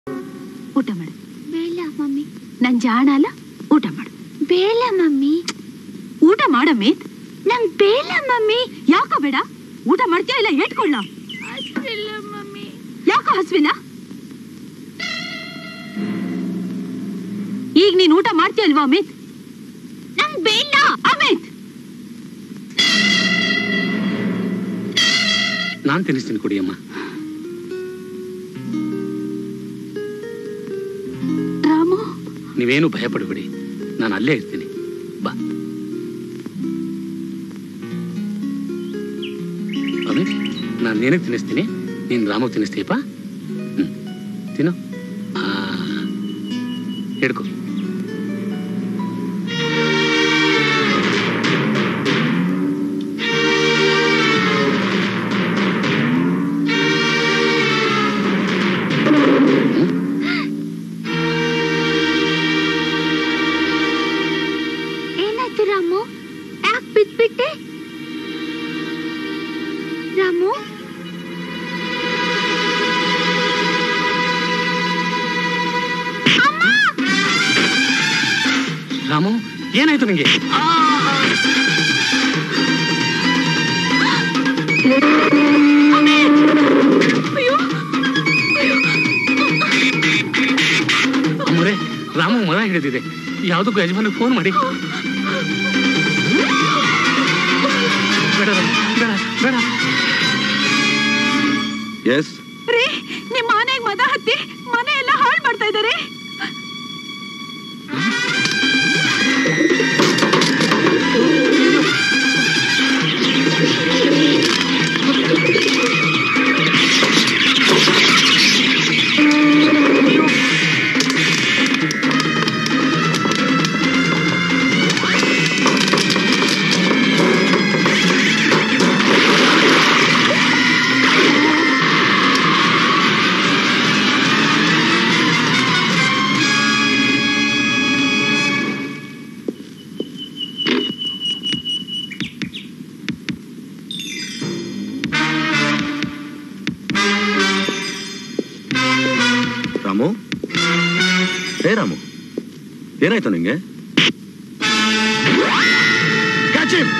ಊಟ ಮಾಡು ಬೇಡ ಮಮ್ಮಿ ನನ್ ಜಾಣ ಅಲ್ಲ ಊಟ ಮಾಡು ಬೇಡ ಮಮ್ಮಿ ಊಟ ಮಾಡಮೇತ್ ನಂಗ್ ಬೇಡ ಮಮ್ಮಿ ಯಾಕೋ ಬೇಡ ಊಟ ಮಾಡ್ತೀಯ ಇಲ್ಲ ಏಟ್ಕೊಳ್ಳ ಅಷ್ಟಿಲ್ಲ ಮಮ್ಮಿ ಯಾಕೋ ಹಸ್ವಿಲ್ಲ ಈಗ ನೀನ್ ಊಟ ಮಾಡ್ತೀಯ ಅಲ್ವಾ ಅಮಿತ್ ನಂಗ್ ಬೇಡ ಅಮಿತ್ ನಾನ್ ತಿನ್ನಿಸ್ತೀನಿ ಕುಡಿಯಮ್ಮ ರಾಮು ನೀವೇನು ಭಯ ಪಡಬೇಡಿ ನಾನು ಅಲ್ಲೇ ಇರ್ತೀನಿ ಬಾ ಅಮಿತ್ ನಾನು ನಿನಗೆ ತಿನ್ನಿಸ್ತೀನಿ ನೀನು ರಾಮಗ್ ತಿನ್ನಿಸ್ತೀಯಪ್ಪ ಹ್ಮ್ ತಿನ್ನು ಆ, ಹಿಡ್ಕೊ ಏನಾಯ್ತು ರಾಮು ಯಾಕೆ ಬಿದ್ಬಿಟ್ಟೆ ರಾಮು ರಾಮು ಏನಾಯ್ತು ನಿಂಗೆ ಅಮ್ಮರೇ ರಾಮು ಮರ ಹಿಡಿದಿದೆ ಯಾವುದಕ್ಕೂ ಯಜಮಾನಿಗೆ ಫೋನ್ ಮಾಡಿ ಬೇಡ ರಾಮು, ಬೇಡ ಬೇಡ ಎಸ್ ರೀ ನಿಮ್ ಮನೆಗ್ ಮದ ಹತ್ತಿ ಮನೆ ಎಲ್ಲ ಹಾಳು ಮಾಡ್ತಾ ಇದಾರೆ ರಾಮು ಹೇ ರಾಮು ಏನಾಯ್ತು ನಿಂಗೆ Catch him!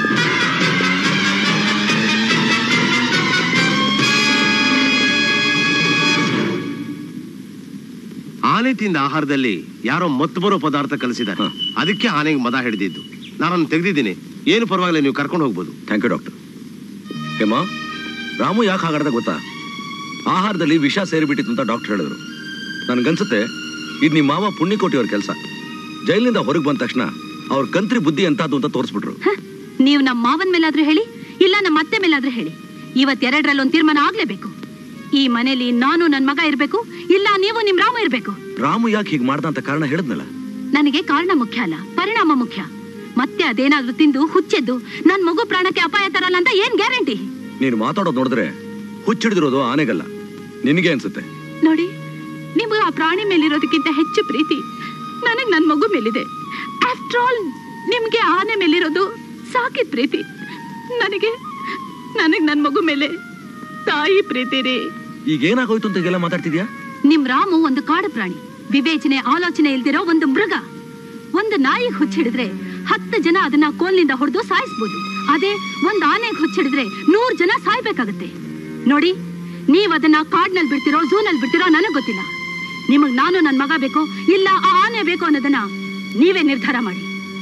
ಆನೆ ತಿಂದ ಆಹಾರದಲ್ಲಿ ಯಾರೋ ಮತ್ತು ಬರೋ ಪದಾರ್ಥ ಕಲಿಸಿದ್ದಾರೆ ಹ. ಅದಕ್ಕೆ ಆನೆಗೆ ಮದ ಹಿಡಿದಿದ್ದು ನಾನು ತೆಗೆದಿದ್ದೀನಿ ಏನು ಪರವಾಗಿಲ್ಲ ನೀವು ಕರ್ಕೊಂಡು ಹೋಗ್ಬೋದು thank you doctor Hema Ramu ಯಾಕೆ ಹಾಗಾಡ್ದ ಗೊತ್ತಾ ಆಹಾರದಲ್ಲಿ ವಿಷ ಸೇರಿಬಿಟ್ಟಿತ್ತು ಅಂತ ಡಾಕ್ಟರ್ ಹೇಳಿದ್ರು ನನ್ಗನ್ಸುತ್ತೆ ಇದು ನಿಮ್ಮ ಮಾವ ಪುಣ್ಯಕೋಟಿಯವ್ರ ಕೆಲಸ ಜೈಲಿನಿಂದ ಹೊರಗೆ ಬಂದ ತಕ್ಷಣ ಅವ್ರ ಕಂತ್ರಿ ಬುದ್ಧಿ ಎಂತದ್ದು ಅಂತ ತೋರಿಸ್ಬಿಟ್ರು ಹ, ನೀವು ನಮ್ಮ ಮಾವನ್ ಮೇಲಾದ್ರೂ ಹೇಳಿ ಇಲ್ಲ ನಮ್ಮ ಅತ್ತೆ ಮೇಲಾದ್ರೂ ಹೇಳಿ ಇವತ್ ಎರಡರಲ್ಲಿ ಒಂದು ತೀರ್ಮಾನ ಆಗ್ಲೇಬೇಕು ಈ ಮನೇಲಿ ನಾನು ನನ್ ಮಗ ಇರ್ಬೇಕು ಇಲ್ಲ ನೀವು ನಿಮ್ ರಾಮ ಇರ್ಬೇಕು ರಾಮು ಯಾಕೆ ಹೀಗೆ ಮಾಡ್ದ ಅಂತ ಕಾರಣ ಹೇಳಿದ್ನಲ್ಲ ನನಗೆ ಕಾರಣ ಮುಖ್ಯ ಅಲ್ಲ ಪರಿಣಾಮ ಮುಖ್ಯ ಮತ್ತೆ ಅದೇನಾದ್ರೂ ತಿಂದು ಹುಚ್ಚೆದ್ದು ನನ್ ಮಗು ಪ್ರಾಣಕ್ಕೆ ಅಪಾಯ ತರಲ್ಲ ಅಂತ ಏನ್ ಗ್ಯಾರಂಟಿ ನೀನು ಮಾತಾಡೋದು ನೋಡಿದ್ರೆ ಹುಚ್ಚಿಡಿದಿರೋದು ಆನೆಗಲ್ಲ ನಿನಗೆ ಅನ್ಸುತ್ತೆ ನೋಡಿ ನಿಮ್ಗೆ ಆ ಪ್ರಾಣಿ ಮೇಲಿರೋದಕ್ಕಿಂತ ಹೆಚ್ಚು ಪ್ರೀತಿ ನನಗ್ ನನ್ ಮಗು ಮೇಲಿದೆ ಆಫ್ಟರ್ ಆಲ್ ನಿಮ್ಗೆ ಆನೆ ಮೇಲಿರೋದು ಸಾಕಿದ ಪ್ರೀತಿ ನನಗೆ ನನಗ್ ನನ್ ಮಗು ಮೇಲೆ ತಾಯಿ ಪ್ರೀತಿ ರೀ ಈಗ ಏನಾಗೋಯ್ತು ಅಂತ ಈಗೆಲ್ಲ ಮಾತಾಡ್ತಿದ್ಯಾ ನಿಮ್ ರಾಮು ಒಂದು ಕಾಡು ಪ್ರಾಣಿ ವಿವೇಚನೆ ಆಲೋಚನೆ ಇಲ್ದಿರೋ ಒಂದು ಮೃಗ ಒಂದು ನಾಯಿ ಹುಚ್ಚಿಡಿದ್ರೆ ಹತ್ತು ಜನ ಅದನ್ನ ಕೋಲ್ನಿಂದ ಹೊಡೆದು ಸಾಯಿಸ್ಬೋದು ಅದೇ ಒಂದ್ ಆನೆ ಹುಚ್ಚಿಡಿದ್ರೆ ನೂರ್ ಜನ ಸಾಯ್ಬೇಕಾಗತ್ತೆ ನೋಡಿ ನೀವ್ ಅದನ್ನ ಕಾಡ್ನಲ್ಲಿ ಬಿಡ್ತಿರೋ ಝೂನಲ್ಲಿ ಬಿಡ್ತಿರೋ ನನಗ್ ಗೊತ್ತಿಲ್ಲ ನಿಮಗ್ ನಾನು ನನ್ ಮಗ ಬೇಕು ಇಲ್ಲ ಆ ಆನೆ ಬೇಕು ಅನ್ನೋದನ್ನ ನೀವೇ ನಿರ್ಧಾರ ಮಾಡಿ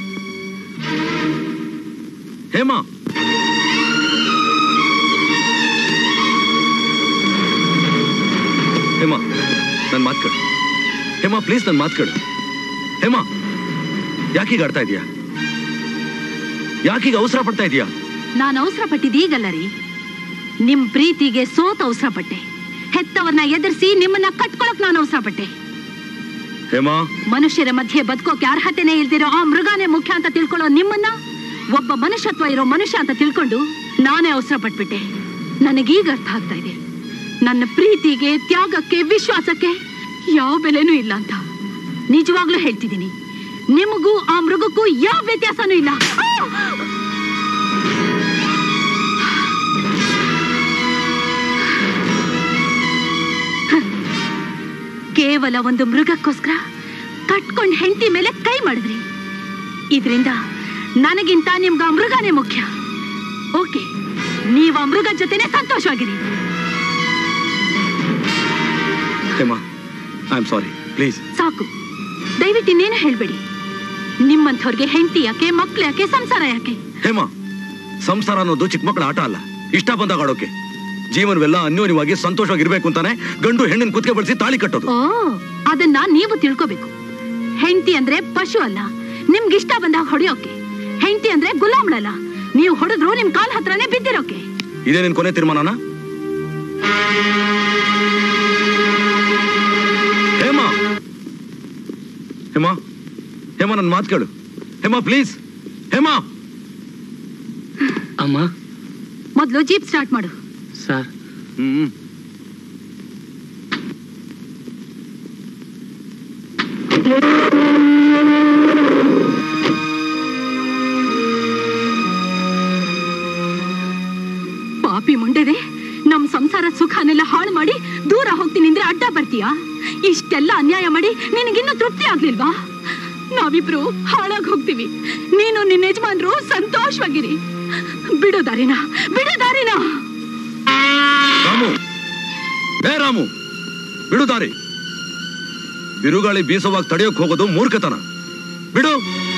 ಹೇಮಾ ಹೇಮಾ ನನ್ ಮಾತ್ ಕೇಳು ಹೇಮಾ ಪ್ಲೀಸ್ ನನ್ ಮಾತ್ ಕೇಳು ಹೇಮಾ ಯಾಕೀಗ ಆಡ್ತಾ ಇದೀಯಾ ಯಾಕೀಗ ಅವಸರ ಪಡ್ತಾ ಇದೀಯಾ ನಾನು ಅವಸರ ಪಟ್ಟಿದ್ದೀಗಲ್ಲ ರೀ ನಿಮ್ ಪ್ರೀತಿಗೆ ಸೋತ್ ಅವಸರ ಪಟ್ಟೆ ಹೆತ್ತವನ್ನ ಎದುರಿಸಿ ನಿಮ್ಮನ್ನ ಕಟ್ಕೊಳಕ್ ನಾನು ಅವಸರ ಪಟ್ಟೆ ಹೇಮಾ ಮನುಷ್ಯರ ಮಧ್ಯೆ ಬದುಕೋಕೆ ಅರ್ಹತೆನೇ ಇಲ್ದಿರೋ ಆ ಮೃಗನೇ ಮುಖ್ಯ ಅಂತ ತಿಳ್ಕೊಳ್ಳೋ ನಿಮ್ಮನ್ನ ಒಬ್ಬ ಮನುಷ್ಯತ್ವ ಇರೋ ಮನುಷ್ಯ ಅಂತ ತಿಳ್ಕೊಂಡು ನಾನೇ ಅವಸರ ಪಟ್ಬಿಟ್ಟೆ ನನಗೀಗ ಅರ್ಥ ಆಗ್ತಾ ಇದೆ ನನ್ನ ಪ್ರೀತಿಗೆ ತ್ಯಾಗಕ್ಕೆ ವಿಶ್ವಾಸಕ್ಕೆ ಯಾವ ಬೆಲೆನೂ ಇಲ್ಲ ಅಂತ ನಿಜವಾಗ್ಲೂ ಹೇಳ್ತಿದ್ದೀನಿ ನಿಮಗೂ ಆ ಮೃಗಕ್ಕೂ ಯಾವ ವ್ಯತ್ಯಾಸನೂ ಇಲ್ಲ ಆ! ಕೇವಲ ಒಂದು ಮೃಗಕ್ಕೋಸ್ಕರ ಕಟ್ಕೊಂಡ್ ಹೆಂಡತಿ ಮೇಲೆ ಕೈ ಮಾಡಿದ್ರಿ ಇದರಿಂದ ನನಗಿಂತ ನಿಮ್ಗ ಆ ಮೃಗನೇ ಮುಖ್ಯ ಓಕೆ ನೀವ್ ಆ ಮೃಗ ಜೊತೆನೆ ಸಂತೋಷವಾಗಿರಿ Hema I am sorry please ಸಾಕು ದಯವಿಟ್ಟು ಇನ್ನೇನು ಹೇಳ್ಬೇಡಿ ನಿಮ್ಮಂಥವ್ರಿಗೆ ಹೆಂಡತಿ ಯಾಕೆ ಮಕ್ಳು ಯಾಕೆ ಸಂಸಾರ ಯಾಕೆ ಹೇಮಾ ಸಂಸಾರ ಅನ್ನೋದು ಚಿಕ್ಕ ಮಕ್ಕಳ ಆಟ ಅಲ್ಲ ಇಷ್ಟ ಬಂದಾಗ ಆಡೋಕೆ ಜೀವನವೆಲ್ಲ ಅನ್ಯೋನ್ಯವಾಗಿ ಸಂತೋಷವಾಗಿರ್ಬೇಕು ಅಂತಾನೆ ಗಂಡು ಹೆಣ್ಣಿನ ಕುತ್ತಿಗೆ ಬಳಸಿ ತಾಳಿ ಕಟ್ಟೋದು ಓ ಅದನ್ನ ನೀವು ತಿಳ್ಕೋಬೇಕು ಹೆಂಡತಿ ಅಂದ್ರೆ ಪಶು ಅಲ್ಲ ನಿಮ್ಗಿಷ್ಟ ಬಂದಾಗ ಹೊಡೆಯೋಕೆ ಹೆಂಡತಿ ಅಂದ್ರೆ ಗುಲಾಮ್ಳಲ್ಲ ನೀವು ಹೊಡೆದ್ರು ನಿಮ್ ಕಾಲ್ ಹತ್ರನೇ ಬಿದ್ದಿರೋಕೆ ಇದೇ ನಿನ್ ಕೊನೆ ತೀರ್ಮಾನನ ಹೇಮಾ ಹೇಮಾ ಹೇಮಾ ನನ್ನ ಮಾತು ಕೇಳು ಹೇಮಾ ಪ್ಲೀಸ್ ಹೇಮಾ ಅಮ್ಮ ಮೊದ್ಲು ಜೀಪ್ ಸ್ಟಾರ್ಟ್ ಮಾಡು ಸರ್ ಹ್ಮ್ ಪಾಪಿ ಮುಂಡೆದೆ ನಮ್ ಸಂಸಾರ ಸುಖನೆಲ್ಲ ಹಾಳು ಮಾಡಿ ದೂರ ಹೋಗ್ತೀನಿ ಅಂದ್ರೆ ಅಡ್ಡ ಬರ್ತೀಯಾ ಇಷ್ಟೆಲ್ಲ ಅನ್ಯಾಯ ಮಾಡಿ ನಿನಗಿನ್ನೂ ತೃಪ್ತಿ ಆಗ್ಲಿಲ್ವಾ ನಾವಿಬ್ರು ಹಾಳಾಗ್ ಹೋಗ್ತೀವಿ ನೀನು ನಿನ್ನ ಯಜಮಾನ್ರು ಸಂತೋಷವಾಗಿರಿ ಬಿಡು ದಾರಿನ ಬಿಡು ದಾರಿನ ರಾಮು ಏ ರಾಮು ಬಿಡು ದಾರಿ ಬಿರುಗಾಳಿ ಬೀಸುವಾಗ ತಡೆಯೋಕ್ ಹೋಗೋದು ಮೂರ್ಖತನ ಬಿಡು